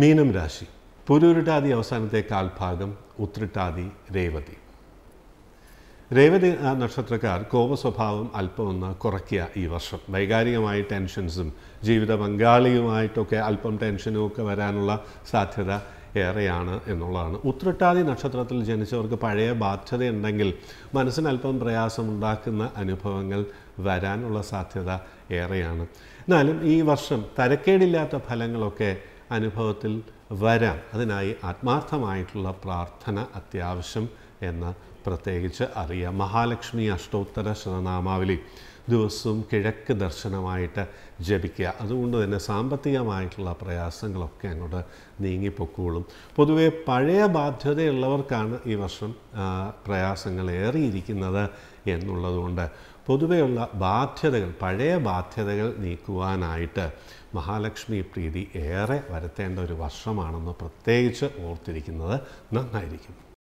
മീനം രാശി പുരൂരുട്ടാതി അവസാനത്തെ കാൽഭാഗം ഉത്രിട്ടാതി രേവതി രേവതി ആ, നക്ഷത്രക്കാർ കോപ സ്വഭാവം അല്പം ഒന്ന് കുറയ്ക്കുക ഈ വർഷം വൈകാരികമായി ടെൻഷൻസും ജീവിത പങ്കാളിയുമായിട്ടൊക്കെ അല്പം ടെൻഷനും ഒക്കെ വരാനുള്ള സാധ്യത ഏറെയാണ് എന്നുള്ളതാണ് ഉത്രട്ടാതി നക്ഷത്രത്തിൽ ജനിച്ചവർക്ക് പഴയ ബാധ്യതയുണ്ടെങ്കിൽ മനസ്സിന് അല്പം പ്രയാസമുണ്ടാക്കുന്ന അനുഭവങ്ങൾ വരാനുള്ള സാധ്യത ഏറെയാണ് എന്നാലും ഈ വർഷം തരക്കേടില്ലാത്ത ഫലങ്ങളൊക്കെ അനുഭവത്തിൽ വരാം അതിനായി ആത്മാർത്ഥമായിട്ടുള്ള പ്രാർത്ഥന അത്യാവശ്യം എന്ന് പ്രത്യേകിച്ച് അറിയാം മഹാലക്ഷ്മി അഷ്ടോത്തര ശതനാമാവലി ദിവസവും കിഴക്ക് ദർശനമായിട്ട് ജപിക്കുക അതുകൊണ്ട് തന്നെ സാമ്പത്തികമായിട്ടുള്ള പ്രയാസങ്ങളൊക്കെ അങ്ങോട്ട് നീങ്ങിപ്പൊക്കോളും പൊതുവെ പഴയ ബാധ്യതയുള്ളവർക്കാണ് ഈ വർഷം ആ, പ്രയാസങ്ങൾ ഏറിയിരിക്കുന്നത് എന്നുള്ളതുകൊണ്ട് പൊതുവെയുള്ള ബാധ്യതകൾ പഴയ ബാധ്യതകൾ നീക്കുവാനായിട്ട് മഹാലക്ഷ്മി പ്രീതി ഏറെ വരുത്തേണ്ട ഒരു വർഷമാണെന്ന് പ്രത്യേകിച്ച് ഓർത്തിരിക്കുന്നത് നന്നായിരിക്കും